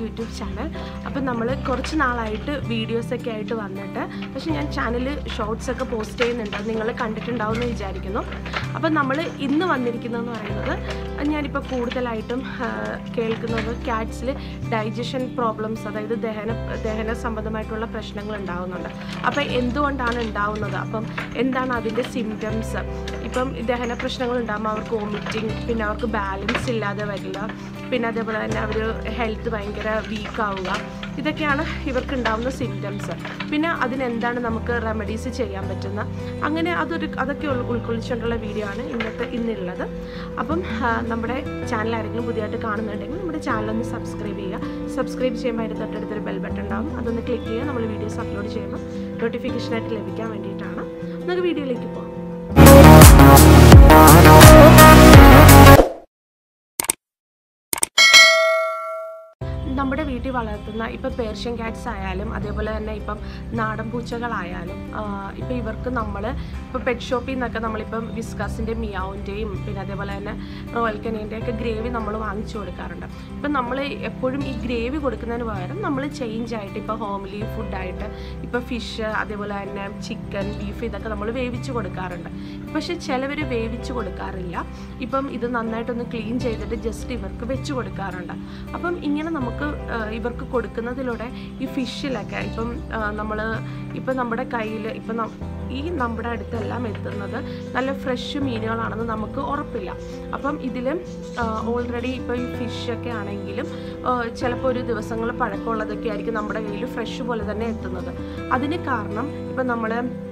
YouTube channel അപ്പം നമ്മൾ കുറച്ച് നാളായിട്ട് വീഡിയോസൊക്കെ ആയിട്ട് വന്നിട്ട് പക്ഷേ ഞാൻ ചാനൽ ഷോർട്സ് ഒക്കെ പോസ്റ്റ് ചെയ്യുന്നുണ്ട് അത് നിങ്ങൾ കണ്ടിട്ടുണ്ടാവും എന്ന് വിചാരിക്കുന്നു അപ്പം നമ്മൾ ഇന്ന് വന്നിരിക്കുന്നതെന്ന് പറയുന്നത് ഞാനിപ്പോൾ കൂടുതലായിട്ടും ആ, കേൾക്കുന്നത് ക്യാറ്റ്സിൽ ഡൈജഷൻ പ്രോബ്ലംസ് അതായത് ദഹന ദഹന സംബന്ധമായിട്ടുള്ള പ്രശ്നങ്ങൾ ഉണ്ടാകുന്നുണ്ട് അപ്പം എന്തുകൊണ്ടാണ് ഉണ്ടാവുന്നത് അപ്പം എന്താണ് അതിൻ്റെ സിംറ്റംസ് ഇപ്പം ദഹന പ്രശ്നങ്ങൾ ഉണ്ടാകുമ്പോൾ അവർക്ക് വോമിറ്റിംഗ് പിന്നെ അവർക്ക് ബാലൻസ് ഇല്ലാതെ വരില്ല പിന്നെ അതേപോലെ തന്നെ അവർ ഹെൽത്ത് ഭയങ്കര വീക്ക് ആവുക ഇതൊക്കെയാണ് ഇവർക്ക് ഉണ്ടാകുന്ന സിംറ്റംസ് പിന്നെ അതിനെന്താണ് നമുക്ക് റെമഡീസ് ചെയ്യാൻ പറ്റുന്ന അങ്ങനെ അതൊരു അതൊക്കെ ഉൾ- ഉൾക്കൊള്ളിച്ചുകൊണ്ടുള്ള വീഡിയോ ആണ് ഇന്നത്തെ ഇന്നുള്ളത് അപ്പം ആ, നമ്മുടെ ചാനൽ ആരെങ്കിലും പുതിയതായിട്ട് കാണുന്നുണ്ടെങ്കിൽ നമ്മുടെ ചാനൽ ഒന്ന് സബ്സ്ക്രൈബ് ചെയ്യുക സബ്സ്ക്രൈബ് ചെയ്യുമ്പോൾ അതിൻ്റെ തൊട്ടടുത്തൊരു ബെൽ ബട്ടൺ ഉണ്ടാവും അതൊന്ന് ക്ലിക്ക് ചെയ്യുക നമ്മൾ വീഡിയോസ് അപ്ലോഡ് ചെയ്യുമ്പോൾ നോട്ടിഫിക്കേഷനായിട്ട് ലഭിക്കാൻ വേണ്ടിയിട്ടാണ് നമുക്ക് വീഡിയോയിലേക്ക് പോകാം നമ്മുടെ വീട്ടിൽ വളർത്തുന്ന ഇപ്പം പേർഷ്യൻ ക്യാറ്റ്സ് ആയാലും അതേപോലെ തന്നെ ഇപ്പം നാടൻ പൂച്ചകളായാലും ഇപ്പം ഇവർക്ക് നമ്മൾ ഇപ്പോൾ പെറ്റ് ഷോപ്പിൽ നിന്നൊക്കെ നമ്മളിപ്പം വിസ്കാസിൻ്റെ മിയാവിൻ്റെയും പിന്നെ അതേപോലെ തന്നെ റോയൽ കനേൻ്റെ ഒക്കെ ഗ്രേവി നമ്മൾ വാങ്ങിച്ചു കൊടുക്കാറുണ്ട് ഇപ്പം നമ്മൾ എപ്പോഴും ഈ ഗ്രേവി കൊടുക്കുന്നതിന് പകരം നമ്മൾ ചേഞ്ച് ആയിട്ട് ഇപ്പോൾ ഹോംലി ഫുഡായിട്ട് ഇപ്പോൾ ഫിഷ് അതേപോലെ തന്നെ ചിക്കൻ ബീഫ് ഇതൊക്കെ നമ്മൾ വേവിച്ച് കൊടുക്കാറുണ്ട് പക്ഷെ ചിലവർ വേവിച്ച് കൊടുക്കാറില്ല ഇപ്പം ഇത് നന്നായിട്ടൊന്ന് ക്ലീൻ ചെയ്തിട്ട് ജസ്റ്റ് ഇവർക്ക് വെച്ച് കൊടുക്കാറുണ്ട് അപ്പം ഇങ്ങനെ നമുക്ക് ആ, ഇവർക്ക് കൊടുക്കുന്നതിലൂടെ ഈ ഫിഷിലൊക്കെ ഇപ്പം നമ്മൾ ഇപ്പം നമ്മുടെ കയ്യിൽ ഇപ്പം നം- ഈ നമ്മുടെ അടുത്തെല്ലാം എത്തുന്നത് നല്ല ഫ്രഷ് മീനുകളാണെന്ന് നമുക്ക് ഉറപ്പില്ല അപ്പം ഇതിൽ ഓൾറെഡി ഇപ്പോൾ ഈ ഫിഷൊക്കെ ആണെങ്കിലും ചിലപ്പോൾ ഒരു ദിവസങ്ങൾ പഴക്കമുള്ളതൊക്കെ ആയിരിക്കും നമ്മുടെ കയ്യിൽ ഫ്രഷ് പോലെ തന്നെ എത്തുന്നത് അതിന് കാരണം ഇപ്പം നമ്മൾ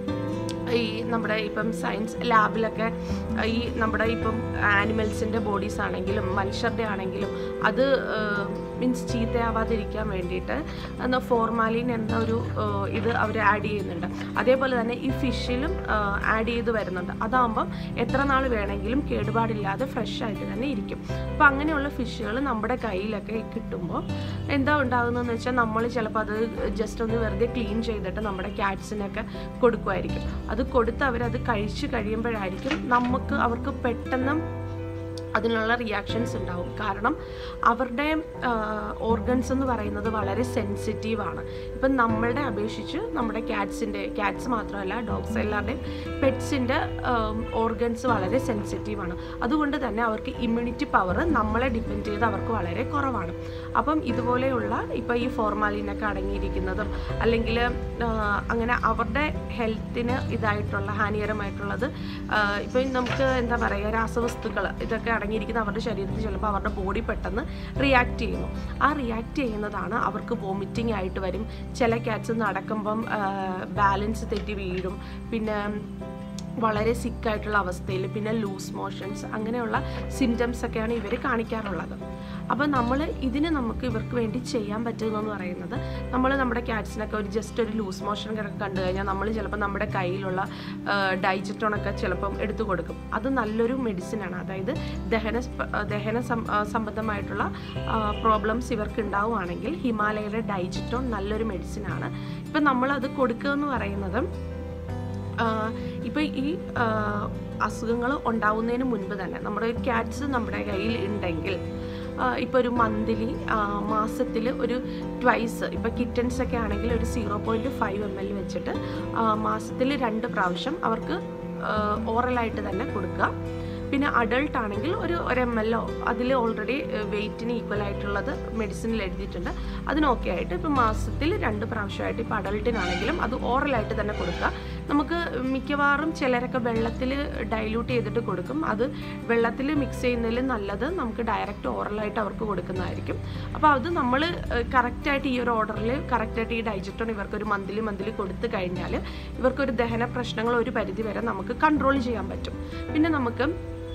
ഈ നമ്മുടെ ഇപ്പം സയൻസ് ലാബിലൊക്കെ ഈ നമ്മുടെ ഇപ്പം ആനിമൽസിൻ്റെ ബോഡീസ് ആണെങ്കിലും മനുഷ്യരുടെ ആണെങ്കിലും അത് മീൻസ് ചീത്തയാവാതിരിക്കാൻ വേണ്ടിയിട്ട് എന്ന ഫോർമാലിൻ എന്ന ഒരു ഏഹ്, ഇത് അവർ ആഡ് ചെയ്യുന്നുണ്ട് അതേപോലെ തന്നെ ഈ ഫിഷിലും ആഡ് ചെയ്ത് വരുന്നുണ്ട് അതാകുമ്പം എത്ര നാൾ വേണമെങ്കിലും കേടുപാടില്ലാതെ ഫ്രഷ് ആയിട്ട് തന്നെ ഇരിക്കും അപ്പോൾ അങ്ങനെയുള്ള ഫിഷുകൾ നമ്മുടെ കയ്യിലൊക്കെ കിട്ടുമ്പോൾ എന്താ ഉണ്ടാകുന്നതെന്ന് വെച്ചാൽ നമ്മൾ ചിലപ്പോൾ അത് ജസ്റ്റ് ഒന്ന് വെറുതെ ക്ലീൻ ചെയ്തിട്ട് നമ്മുടെ ക്യാറ്റ്സിനൊക്കെ കൊടുക്കുമായിരിക്കും അത് കൊടുത്ത് അവരത് കഴിച്ച് കഴിയുമ്പോഴായിരിക്കും നമുക്ക് അവർക്ക് പെട്ടെന്ന് അതിനുള്ള റിയാക്ഷൻസ് ഉണ്ടാവും കാരണം അവരുടെ ഓർഗൻസ് എന്ന് പറയുന്നത് വളരെ സെൻസിറ്റീവാണ് ഇപ്പം നമ്മളുടെ അപേക്ഷിച്ച് നമ്മുടെ ക്യാറ്റ്സിൻ്റെ ക്യാറ്റ്സ് മാത്രമല്ല ഡോഗ്സ് എല്ലാവരുടെയും പെറ്റ്സിൻ്റെ ഓർഗൻസ് വളരെ സെൻസിറ്റീവാണ് അതുകൊണ്ട് തന്നെ അവർക്ക് ഇമ്മ്യൂണിറ്റി പവർ നമ്മളെ ഡിപ്പെൻഡ് ചെയ്ത് അവർക്ക് വളരെ കുറവാണ് അപ്പം ഇതുപോലെയുള്ള ഇപ്പോൾ ഈ ഫോർമാലിനൊക്കെ അടങ്ങിയിരിക്കുന്നതും അല്ലെങ്കിൽ അങ്ങനെ അവരുടെ ഹെൽത്തിന് ഇതായിട്ടുള്ള ഹാനികരമായിട്ടുള്ളത് ഇപ്പം നമുക്ക് എന്താ പറയുക രാസവസ്തുക്കൾ ഇതൊക്കെ അടങ്ങിയിരിക്കുന്ന അവരുടെ ശരീരത്തിൽ ചിലപ്പോൾ അവരുടെ ബോഡി പെട്ടെന്ന് റിയാക്ട് ചെയ്യുന്നു ആ റിയാക്ട് ചെയ്യുന്നതാണ് അവർക്ക് വോമിറ്റിംഗ് ആയിട്ട് വരും ചില ക്യാറ്റ്സ് നടക്കുമ്പം ബാലൻസ് തെറ്റി വീഴും പിന്നെ വളരെ സിക്കായിട്ടുള്ള അവസ്ഥയിൽ പിന്നെ ലൂസ് മോഷൻസ് അങ്ങനെയുള്ള സിംറ്റംസ് ഒക്കെയാണ് ഇവർ കാണിക്കാറുള്ളത് അപ്പോൾ നമ്മൾ ഇതിന് നമുക്ക് ഇവർക്ക് വേണ്ടി ചെയ്യാൻ പറ്റുന്നതെന്ന് പറയുന്നത് നമ്മൾ നമ്മുടെ ക്യാറ്റ്സിനൊക്കെ ഒരു ജസ്റ്റ് ഒരു ലൂസ് മോഷൻ ഒക്കെ കണ്ടു കഴിഞ്ഞാൽ നമ്മൾ ചിലപ്പോൾ നമ്മുടെ കയ്യിലുള്ള ഡൈജറ്റോണൊക്കെ ചിലപ്പം എടുത്തു കൊടുക്കും അത് നല്ലൊരു മെഡിസിനാണ് അതായത് ദഹന സ്പ- ദഹന സം- ആ, സംബന്ധമായിട്ടുള്ള പ്രോബ്ലംസ് ഇവർക്ക് ഉണ്ടാവുകയാണെങ്കിൽ ഹിമാലയയുടെ ഡൈജറ്റോൺ നല്ലൊരു മെഡിസിനാണ് ഇപ്പം നമ്മളത് കൊടുക്കുക എന്ന് പറയുന്നത് ഇപ്പോൾ ഈ അസുഖങ്ങൾ ഉണ്ടാവുന്നതിന് മുൻപ് തന്നെ നമ്മുടെ ക്യാറ്റ്സ് നമ്മുടെ കയ്യിൽ ഉണ്ടെങ്കിൽ ഇപ്പോൾ ഒരു മന്ത്ലി മാസത്തിൽ ഒരു ട്വൈസ് ഇപ്പോൾ കിറ്റൻസ് ഒക്കെ ആണെങ്കിൽ ഒരു zero point five M L വെച്ചിട്ട് മാസത്തിൽ രണ്ട് പ്രാവശ്യം അവർക്ക് ഓറലായിട്ട് തന്നെ കൊടുക്കുക പിന്നെ അഡൾട്ട് ആണെങ്കിൽ ഒരു ഒരു എം എല്ലോ അതിൽ ഓൾറെഡി വെയിറ്റിന് ഈക്വൽ ആയിട്ടുള്ളത് മെഡിസിനിൽ എഴുതിയിട്ടുണ്ട് അതിനൊക്കെ ആയിട്ട് ഇപ്പം മാസത്തിൽ രണ്ട് പ്രാവശ്യമായിട്ട് ഇപ്പോൾ അഡൾട്ടിനാണെങ്കിലും അത് ഓറലായിട്ട് തന്നെ കൊടുക്കുക നമുക്ക് മിക്കവാറും ചിലരൊക്കെ വെള്ളത്തിൽ ഡൈല്യൂട്ട് ചെയ്തിട്ട് കൊടുക്കും അത് വെള്ളത്തിൽ മിക്സ് ചെയ്യുന്നതിൽ നല്ലത് നമുക്ക് ഡയറക്റ്റ് ഓറലായിട്ട് അവർക്ക് കൊടുക്കുന്നതായിരിക്കും അപ്പോൾ അത് നമ്മൾ കറക്റ്റായിട്ട് ഈ ഒരു ഓർഡറിൽ കറക്റ്റായിട്ട് ഈ ഡൈജറ്റോൺ ഇവർക്ക് ഒരു മന്ത്ലി മന്ത്ലി കൊടുത്തു കഴിഞ്ഞാൽ ഇവർക്കൊരു ദഹന പ്രശ്നങ്ങൾ ഒരു പരിധി വരെ നമുക്ക് കൺട്രോൾ ചെയ്യാൻ പറ്റും പിന്നെ നമുക്ക്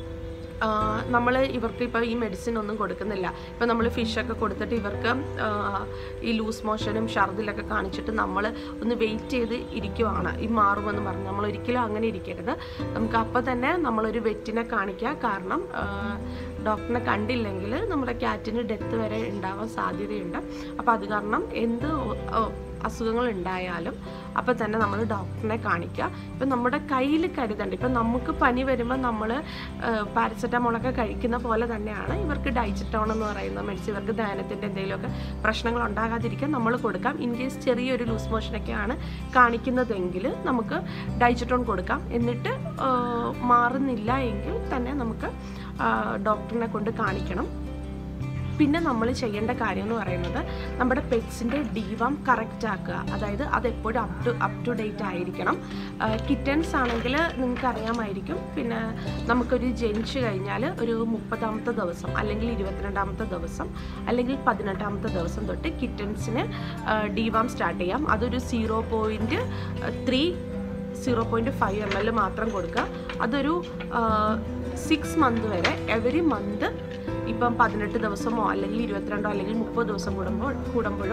നമ്മൾ ഇവർക്ക് ഇപ്പോൾ ഈ മെഡിസിൻ ഒന്നും കൊടുക്കുന്നില്ല ഇപ്പോൾ നമ്മൾ ഫിഷൊക്കെ കൊടുത്തിട്ട് ഇവർക്ക് ആ, ഈ ലൂസ് മോഷനും ഷർദിലൊക്കെ കാണിച്ചിട്ട് നമ്മൾ ഒന്ന് വെയിറ്റ് ചെയ്ത് ഇരിക്കുവാണ് ഈ മാറുമെന്ന് പറഞ്ഞ് നമ്മൾ ഒരിക്കലും അങ്ങനെ ഇരിക്കരുത് നമുക്ക് അപ്പോൾ തന്നെ നമ്മളൊരു വെറ്റിനെ കാണിക്കുക കാരണം ഡോക്ടറിനെ കണ്ടില്ലെങ്കിൽ നമ്മുടെ ക്യാറ്റിന് ഡെത്ത് വരെ ഉണ്ടാവാൻ സാധ്യതയുണ്ട് അപ്പോൾ അത് കാരണം എന്ത് അസുഖങ്ങൾ ഉണ്ടായാലും അപ്പോൾ തന്നെ നമ്മൾ ഡോക്ടറിനെ കാണിക്കുക ഇപ്പം നമ്മുടെ കയ്യിൽ കരുതണ്ട ഇപ്പം നമുക്ക് പനി വരുമ്പോൾ നമ്മൾ പാരസെറ്റമോളൊക്കെ കഴിക്കുന്ന പോലെ തന്നെയാണ് ഇവർക്ക് ഡൈജറ്റോൺ എന്ന് പറയുന്ന മെഡിസിൻ ഇവർക്ക് ദഹനത്തിൻ്റെ എന്തെങ്കിലുമൊക്കെ പ്രശ്നങ്ങൾ ഉണ്ടാകാതിരിക്കാൻ നമ്മൾ കൊടുക്കാം ഇൻ കേസ് ചെറിയൊരു ലൂസ് മോഷനൊക്കെയാണ് കാണിക്കുന്നതെങ്കിൽ നമുക്ക് ഡൈജറ്റോൺ കൊടുക്കാം എന്നിട്ട് ആ, മാറുന്നില്ല എങ്കിൽ തന്നെ നമുക്ക് ആ, ഡോക്ടറിനെ കൊണ്ട് കാണിക്കണം പിന്നെ നമ്മൾ ചെയ്യേണ്ട കാര്യം എന്ന് പറയുന്നത് നമ്മുടെ പെറ്റ്സിൻ്റെ ഡിവാം കറക്റ്റ് ആക്കുക അതായത് അത് എപ്പോഴും up to up to date ആയിരിക്കണം കിറ്റൻസ് ആണെങ്കിൽ നിങ്ങൾക്ക് അറിയാമായിരിക്കും പിന്നെ നമുക്കൊരു ജനിച്ചു കഴിഞ്ഞാൽ ഒരു മുപ്പതാമത്തെ ദിവസം അല്ലെങ്കിൽ ഇരുപത്തിരണ്ടാമത്തെ ദിവസം അല്ലെങ്കിൽ പതിനെട്ടാമത്തെ ദിവസം തൊട്ട് കിറ്റൻസിന് ഡിവാം സ്റ്റാർട്ട് ചെയ്യാം അതൊരു zero point three zero point five M L മാത്രം കൊടുക്കുക അതൊരു സിക്സ് മന്ത് വരെ എവറി മന്ത് ഇപ്പം പതിനെട്ട് ദിവസമോ അല്ലെങ്കിൽ ഇരുപത്തിരണ്ടോ അല്ലെങ്കിൽ മുപ്പത് ദിവസം കൂടുമ്പോൾ കൂടുമ്പോഴോ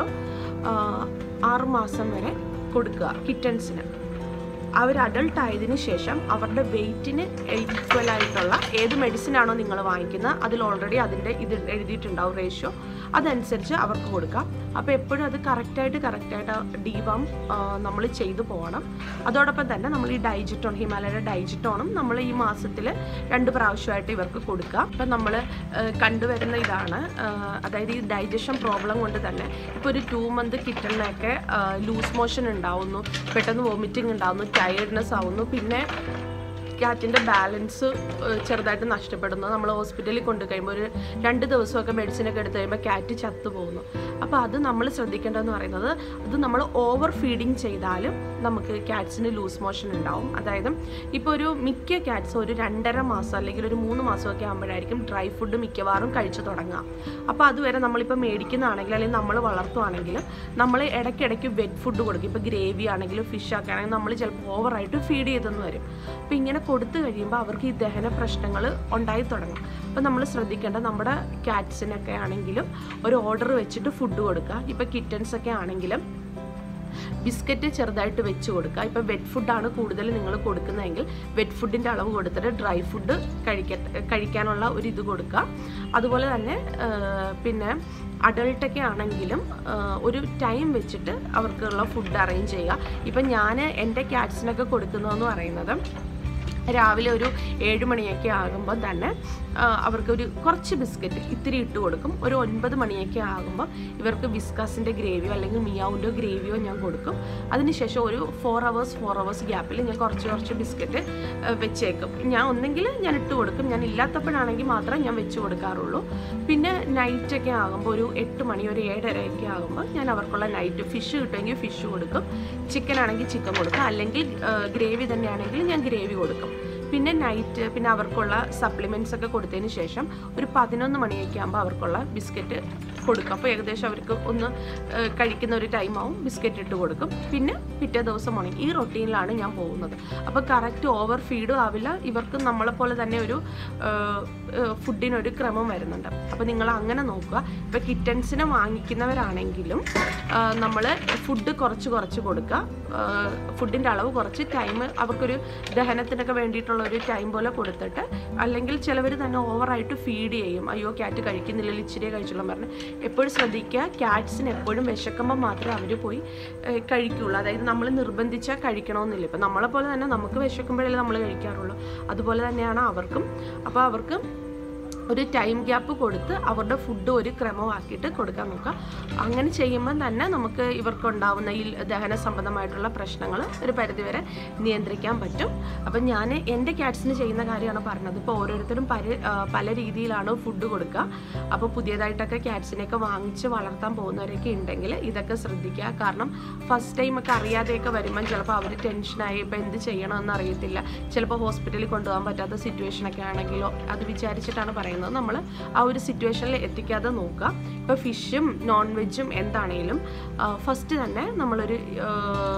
ആറ് മാസം വരെ കൊടുക്കുക കിറ്റൻസിന് അവർ അഡൾട്ട് ആയതിനു ശേഷം അവരുടെ വെയിറ്റിന് ഈക്വൽ ആയിട്ടുള്ള ഏത് മെഡിസിൻ ആണോ നിങ്ങൾ വാങ്ങിക്കുന്നത് അതിൽ ഓൾറെഡി അതിൻ്റെ ഇത് എഴുതിയിട്ടുണ്ടാവും റേഷ്യോ അതനുസരിച്ച് അവർക്ക് കൊടുക്കാം അപ്പോൾ എപ്പോഴും അത് കറക്റ്റായിട്ട് കറക്റ്റായിട്ട് ഡിവാം നമ്മൾ ചെയ്തു പോകണം അതോടൊപ്പം തന്നെ നമ്മൾ ഈ ഡൈജിറ്റോൺ ഹിമാലയയുടെ ഡൈജിറ്റോണും നമ്മൾ ഈ മാസത്തിൽ രണ്ട് പ്രാവശ്യമായിട്ട് ഇവർക്ക് കൊടുക്കുക ഇപ്പം നമ്മൾ കണ്ടുവരുന്ന ഇതാണ് ആ, അതായത് ഈ ഡൈജഷൻ പ്രോബ്ലം കൊണ്ട് തന്നെ ഇപ്പോൾ ഒരു ടു മന്ത് കിട്ടുന്നതൊക്കെ ലൂസ് മോഷൻ ഉണ്ടാവുന്നു പെട്ടെന്ന് വോമിറ്റിംഗ് ഉണ്ടാവുന്നു ടയർഡ്നെസ് ആവുന്നു പിന്നെ ക്യാറ്റിൻ്റെ ബാലൻസ് ചെറുതായിട്ട് നഷ്ടപ്പെടുന്നു നമ്മൾ ഹോസ്പിറ്റലിൽ കൊണ്ടു കഴിയുമ്പോൾ ഒരു രണ്ട് ദിവസമൊക്കെ മെഡിസിനൊക്കെ എടുത്തു കഴിയുമ്പോൾ ക്യാറ്റ് ചത്തു പോകുന്നു അപ്പോൾ അത് നമ്മൾ ശ്രദ്ധിക്കേണ്ടതെന്ന് പറയുന്നത് അത് നമ്മൾ ഓവർ ഫീഡിങ് ചെയ്താലും നമുക്ക് ക്യാറ്റ്സിന് ലൂസ് മോഷൻ ഉണ്ടാവും അതായത് ഇപ്പോൾ ഒരു മിക്ക ക്യാറ്റ്സ് ഒരു രണ്ടര മാസം അല്ലെങ്കിൽ ഒരു മൂന്ന് മാസമൊക്കെ ആകുമ്പോഴായിരിക്കും ഡ്രൈ ഫുഡ് മിക്കവാറും കഴിച്ചു തുടങ്ങുക അപ്പോൾ അതുവരെ നമ്മളിപ്പോൾ മേടിക്കുന്നതാണെങ്കിൽ അല്ലെങ്കിൽ നമ്മൾ വളർത്തുവാണെങ്കിൽ നമ്മൾ ഇടയ്ക്കിടയ്ക്ക് വെറ്റ് ഫുഡ് കൊടുക്കും ഇപ്പോൾ ഗ്രേവി ആണെങ്കിലും ഫിഷ് ഒക്കെ ആണെങ്കിലും നമ്മൾ ചിലപ്പോൾ ഓവറായിട്ട് ഫീഡ് ചെയ്തെന്ന് വരും അപ്പോൾ ഇങ്ങനെ കൊടുത്തു കഴിയുമ്പോൾ അവർക്ക് ഈ ദഹന പ്രശ്നങ്ങൾ ഉണ്ടായി തുടങ്ങും അപ്പോൾ നമ്മൾ ശ്രദ്ധിക്കേണ്ട നമ്മുടെ ക്യാറ്റ്സിനൊക്കെ ആണെങ്കിലും ഒരു ഓർഡർ വെച്ചിട്ട് ഫുഡ് കൊടുക്കുക ഇപ്പോൾ കിറ്റൻസ് ഒക്കെ ആണെങ്കിലും ബിസ്ക്കറ്റ് ചെറുതായിട്ട് വെച്ച് കൊടുക്കുക ഇപ്പോൾ വെറ്റ് ഫുഡാണ് കൂടുതൽ നിങ്ങൾ കൊടുക്കുന്നതെങ്കിൽ വെറ്റ് ഫുഡിൻ്റെ അളവ് കൊടുത്തിട്ട് ഡ്രൈ ഫുഡ് കഴിക്ക കഴിക്കാനുള്ള ഒരു ഇത് കൊടുക്കുക അതുപോലെ തന്നെ ആ, പിന്നെ അഡൾട്ടൊക്കെ ആണെങ്കിലും ആ, ഒരു ടൈം വെച്ചിട്ട് അവർക്കുള്ള ഫുഡ് അറേഞ്ച് ചെയ്യുക ഇപ്പം ഞാൻ എൻ്റെ ക്യാറ്റ്സിനൊക്കെ കൊടുക്കുന്നതെന്ന് പറയുന്നത് രാവിലെ ഒരു ഏഴ് മണിയൊക്കെ ആകുമ്പോൾ തന്നെ ആ, അവർക്കൊരു കുറച്ച് ബിസ്ക്കറ്റ് ഇത്തിരി ഇട്ട് കൊടുക്കും ഒരു ഒൻപത് മണിയൊക്കെ ആകുമ്പോൾ ഇവർക്ക് വിസ്കാസിൻ്റെ ഗ്രേവിയോ അല്ലെങ്കിൽ മിയാവിൻ്റെ ഗ്രേവിയോ ഞാൻ കൊടുക്കും അതിനുശേഷം ഒരു ഫോർ അവേഴ്സ് ഫോർ അവേഴ്സ് ഗ്യാപ്പിൽ ഞാൻ കുറച്ച് കുറച്ച് ബിസ്ക്കറ്റ് ആ, വെച്ചേക്കും ഞാൻ ഒന്നെങ്കിൽ ഞാൻ ഇട്ട് കൊടുക്കും ഞാൻ ഇല്ലാത്തപ്പോഴാണെങ്കിൽ മാത്രമേ ഞാൻ വെച്ച് കൊടുക്കാറുള്ളൂ പിന്നെ നൈറ്റൊക്കെ ആകുമ്പോൾ ഒരു എട്ട് മണി ഒരു ഏഴരയൊക്കെ ആകുമ്പോൾ ഞാൻ അവർക്കുള്ള നൈറ്റ് ഫിഷ് കിട്ടുമെങ്കിൽ ഫിഷ് കൊടുക്കും ചിക്കൻ ആണെങ്കിൽ ചിക്കൻ കൊടുക്കും അല്ലെങ്കിൽ ഗ്രേവി തന്നെയാണെങ്കിൽ ഞാൻ ഗ്രേവി കൊടുക്കും പിന്നെ നൈറ്റ് പിന്നെ അവർക്കുള്ള സപ്ലിമെൻറ്റ്സ് ഒക്കെ കൊടുത്തതിന് ശേഷം ഒരു പതിനൊന്ന് മണിയൊക്കെ ആകുമ്പോൾ അവർക്കുള്ള ബിസ്ക്കറ്റ് കൊടുക്കും അപ്പോൾ ഏകദേശം അവർക്ക് ഒന്ന് ഏഹ്, കഴിക്കുന്ന ഒരു ടൈമാവും ബിസ്ക്കറ്റ് ഇട്ട് കൊടുക്കും പിന്നെ പിറ്റേ ദിവസം മോർണിംഗ് ഈ റൊട്ടീനിലാണ് ഞാൻ പോകുന്നത് അപ്പോൾ കറക്റ്റ് ഓവർ ഫീഡും ആവില്ല ഇവർക്ക് നമ്മളെപ്പോലെ തന്നെ ഒരു ഫുഡിനൊരു ക്രമം വരുന്നുണ്ട് അപ്പോൾ നിങ്ങൾ അങ്ങനെ നോക്കുക ഇപ്പോൾ കിറ്റൻസിനെ വാങ്ങിക്കുന്നവരാണെങ്കിലും നമ്മൾ ഫുഡ് കുറച്ച് കുറച്ച് കൊടുക്കുക ഫുഡിൻ്റെ അളവ് കുറച്ച് ടൈം അവർക്കൊരു ദഹനത്തിനൊക്കെ വേണ്ടിയിട്ടുള്ള ഒരു ടൈം പോലെ കൊടുത്തിട്ട് അല്ലെങ്കിൽ ചിലവർ തന്നെ ഓവറായിട്ട് ഫീഡ് ചെയ്യും അയ്യോ ക്യാറ്റ് കഴിക്കുന്നില്ലല്ലോ ഇച്ചിരിയെ കഴിച്ചുള്ളൂ പറഞ്ഞ് എപ്പോഴും ശ്രദ്ധിക്കുക ക്യാറ്റ്സിന് എപ്പോഴും വിശക്കുമ്പോൾ മാത്രമേ അവർ പോയി ഏഹ്, കഴിക്കുള്ളൂ അതായത് നമ്മൾ നിർബന്ധിച്ചാൽ കഴിക്കണമെന്നില്ല ഇപ്പം നമ്മളെ പോലെ തന്നെ നമുക്ക് വിശക്കുമ്പോഴല്ലേ നമ്മൾ കഴിക്കാറുള്ളൂ അതുപോലെ തന്നെയാണ് അവർക്കും അപ്പോൾ അവർക്ക് ഒരു ടൈം ഗ്യാപ്പ് കൊടുത്ത് അവരുടെ ഫുഡ് ഒരു ക്രമമാക്കിയിട്ട് കൊടുക്കാൻ നോക്കുക അങ്ങനെ ചെയ്യുമ്പോൾ തന്നെ നമുക്ക് ഇവർക്കുണ്ടാവുന്ന ഈ ദഹന സംബന്ധമായിട്ടുള്ള പ്രശ്നങ്ങൾ ഒരു പരിധിവരെ നിയന്ത്രിക്കാൻ പറ്റും അപ്പം ഞാൻ എൻ്റെ ക്യാറ്റ്സിന് ചെയ്യുന്ന കാര്യമാണ് പറഞ്ഞത് ഇപ്പോൾ ഓരോരുത്തരും പല ആ, പല രീതിയിലാണ് ഫുഡ് കൊടുക്കുക അപ്പോൾ പുതിയതായിട്ടൊക്കെ ക്യാറ്റ്സിനെയൊക്കെ വാങ്ങിച്ച് വളർത്താൻ പോകുന്നവരൊക്കെ ഉണ്ടെങ്കിൽ ഇതൊക്കെ ശ്രദ്ധിക്കുക കാരണം ഫസ്റ്റ് ടൈം ഒക്കെ അറിയാതെയൊക്കെ വരുമ്പം ചിലപ്പോൾ അവർ ടെൻഷനായി ഇപ്പോൾ എന്ത് ചെയ്യണമെന്ന് അറിയത്തില്ല ചിലപ്പോൾ ഹോസ്പിറ്റലിൽ കൊണ്ടുപോകാൻ പറ്റാത്ത സിറ്റുവേഷനൊക്കെ ആണെങ്കിലോ അത് വിചാരിച്ചിട്ടാണ് പറയുന്നത് നമ്മൾ ആ ഒരു സിറ്റുവേഷനിൽ എത്തിക്കാതെ നോക്കുക ഇപ്പോൾ ഫിഷും നോൺ വെജും എന്താണേലും ഫസ്റ്റ് തന്നെ നമ്മളൊരു ആ,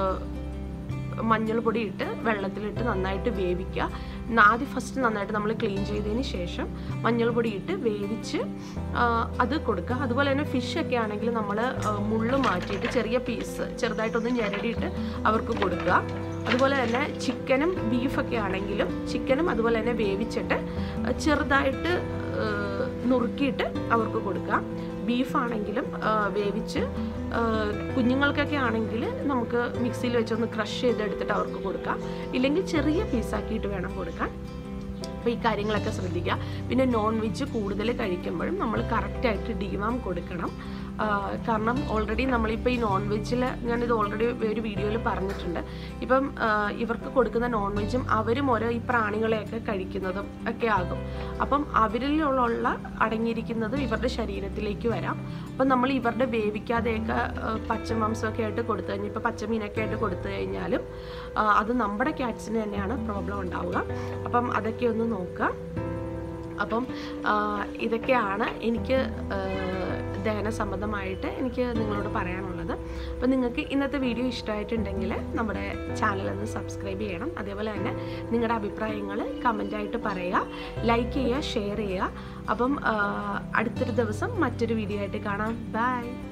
മഞ്ഞൾപ്പൊടി ഇട്ട് വെള്ളത്തിലിട്ട് നന്നായിട്ട് വേവിക്കുക ന- ആദ്യം ഫസ്റ്റ് നന്നായിട്ട് നമ്മൾ ക്ലീൻ ചെയ്തതിന് ശേഷം മഞ്ഞൾപ്പൊടി ഇട്ട് വേവിച്ച് ആ, അത് കൊടുക്കുക അതുപോലെ തന്നെ ഫിഷൊക്കെ ആണെങ്കിൽ നമ്മൾ മുള്ള് മാറ്റിയിട്ട് ചെറിയ പീസ് ചെറുതായിട്ടൊന്ന് ഞെരടിയിട്ട് അവർക്ക് കൊടുക്കുക അതുപോലെ തന്നെ ചിക്കനും ബീഫൊക്കെ ആണെങ്കിലും ചിക്കനും അതുപോലെ തന്നെ വേവിച്ചിട്ട് ചെറുതായിട്ട് ആ, നുറുക്കിയിട്ട് അവർക്ക് കൊടുക്കാം ബീഫാണെങ്കിലും ആ, വേവിച്ച് ആ, കുഞ്ഞുങ്ങൾക്കൊക്കെ ആണെങ്കിൽ നമുക്ക് മിക്സിയിൽ വെച്ചൊന്ന് ക്രഷ് ചെയ്തെടുത്തിട്ട് അവർക്ക് കൊടുക്കാം ഇല്ലെങ്കിൽ ചെറിയ പീസാക്കിയിട്ട് വേണം കൊടുക്കാൻ അപ്പോൾ ഈ കാര്യങ്ങളൊക്കെ ശ്രദ്ധിക്കുക പിന്നെ നോൺ വെജ് കൂടുതൽ കഴിക്കുമ്പോഴും നമ്മൾ കറക്റ്റായിട്ട് ഡിമാം കൊടുക്കണം ആ, കാരണം ഓൾറെഡി നമ്മളിപ്പോൾ ഈ നോൺ വെജിൽ ഞാനിത് ഓൾറെഡി ഒരു വീഡിയോയിൽ പറഞ്ഞിട്ടുണ്ട് ഇപ്പം ആ, ഇവർക്ക് കൊടുക്കുന്ന നോൺ വെജും അവരും ഓരോ ഈ പ്രാണികളെയൊക്കെ കഴിക്കുന്നതും ഒക്കെ ആകും അപ്പം അവരിലുള്ള അടങ്ങിയിരിക്കുന്നതും ഇവരുടെ ശരീരത്തിലേക്ക് വരാം അപ്പം നമ്മൾ ഇവരുടെ വേവിക്കാതെയൊക്കെ ആ, പച്ചമാംസമൊക്കെ ആയിട്ട് കൊടുത്തു കഴിഞ്ഞാൽ ഇപ്പോൾ പച്ചമീനൊക്കെ ആയിട്ട് കൊടുത്തു കഴിഞ്ഞാലും ആ, അത് നമ്മുടെ ക്യാറ്റ്സിന് തന്നെയാണ് പ്രോബ്ലം ഉണ്ടാവുക അപ്പം അതൊക്കെ ഒന്ന് നോക്കുക അപ്പം ആ, ഇതൊക്കെയാണ് എനിക്ക് ആ, ദഹന സംബന്ധമായിട്ട് എനിക്ക് നിങ്ങളോട് പറയാനുള്ളത് അപ്പം നിങ്ങൾക്ക് ഇന്നത്തെ വീഡിയോ ഇഷ്ടമായിട്ടുണ്ടെങ്കിൽ നമ്മുടെ ചാനൽ ഒന്ന് സബ്സ്ക്രൈബ് ചെയ്യണം അതേപോലെ തന്നെ നിങ്ങളുടെ അഭിപ്രായങ്ങൾ കമൻ്റായിട്ട് പറയുക ലൈക്ക് ചെയ്യുക ഷെയർ ചെയ്യുക അപ്പം ആ, അടുത്തൊരു ദിവസം മറ്റൊരു വീഡിയോ ആയിട്ട് കാണാം ബൈ